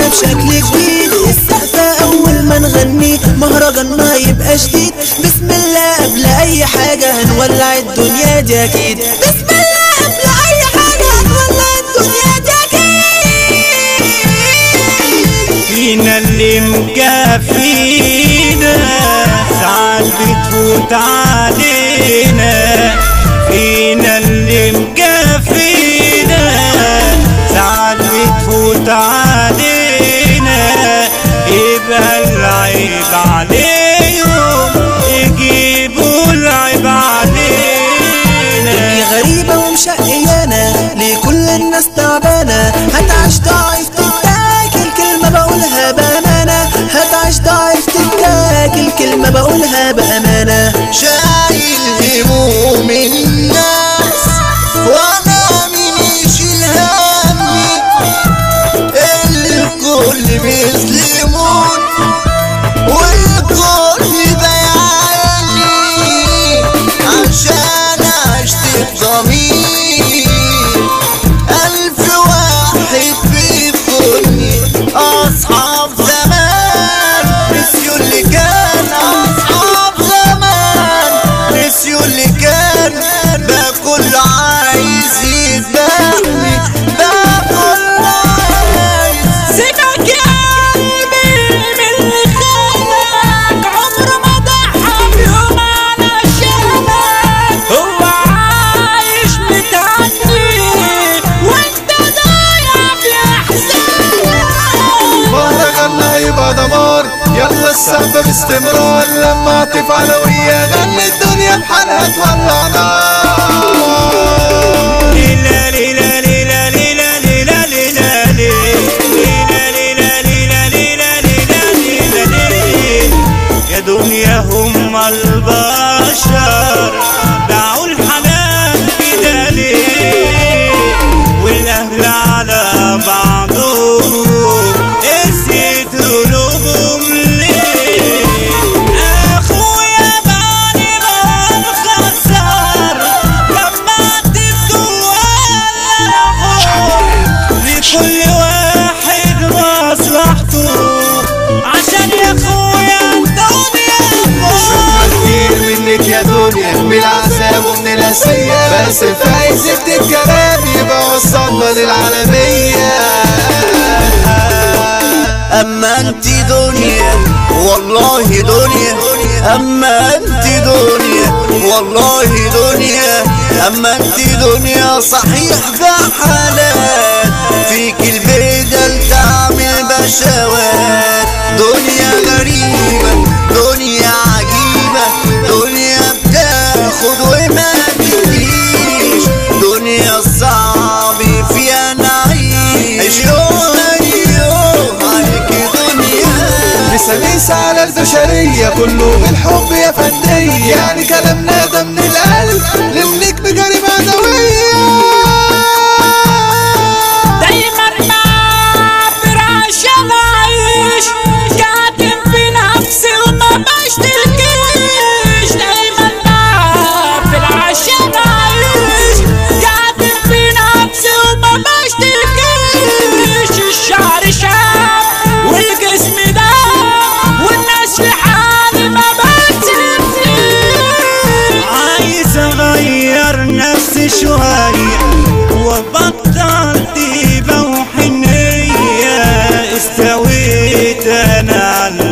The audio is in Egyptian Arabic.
بشكل جديد السقفة اول ما نغني مهرجان ما يبقى جديد بسم الله قبل اي حاجة هنولع الدنيا دي اكيد بسم الله قبل اي حاجة هنولع الدنيا دي اكيد فينا اللي مكفينا ساعات بتفوت علينا فينا اللي مكفينا ساعات بتفوت علينا يبقى العيب عليهم يجيبوا العيب علينا دنيا غريبة ومشقيانة ليه كل الناس تعبانة هتعيش ضعيف تتاكل كلمة بقولها بأمانة هتعيش ضعيف تتاكل كلمة بقولها بأمانة شايل هموم الناس وانا مين يشيل همي الكل بيظلمون والكل بيعاني عشان عشت بضمير ألف واحد بيخوني أصحاب زمان نسيوا اللي كان أصحاب زمان نسيوا اللي كان بقى كل عايز يتبعني بقى كل عايز سيبك يا قلبي من اللي خانك عمره ما ضحى بيوم علشانك هو عايش متعني وانت ضايع في احزانك مهرجاننا هيبقى دمار يلا السقف باستمرار لما اعطف علوية غني الدنيا بحالها تولع نار ليلى ليلى ليلى ليلى ليلى ليلى ليلى ليلى ليلى ليلى ليلى ليلى يا دنيا هم البشر باعوا الحنان كده ليه والاهل على بعضهم قسيت قلوبهم ليه اخويا بعد ما انخسر لما تبدو لكل واحد مصلحته عشان يا اخويا الدنيا فوق كتير منك يا دنيا من العذاب ومن الاسية بس فايز الكلام يبقى وصلنا للعالمية اما انت دنيا والله دنيا اما انت دنيا والله دنيا اما انت دنيا صحيح بحالات فيك البدل تعمل بشوات دنيا غريبة دنيا عجيبة دنيا بتاخد وما تديش دنيا صعب فيها نعيش يوم يوم عليك دنيا لسه على البشرية كله بالحب يا فندية يعني كلامنا ده من القلب للنجم جريمة عدوية دايما بعبر عشان اعيش كاتم في نفسي وما بشتكيش دايما بعبر عشان اعيش كاتم في نفسي وما بشتكيش الشعر شاب والجسم ده والناس في حالي ما بتسيبنيش عايز اغير نفسي شوية وبطل طيبة وحنية استويت انا على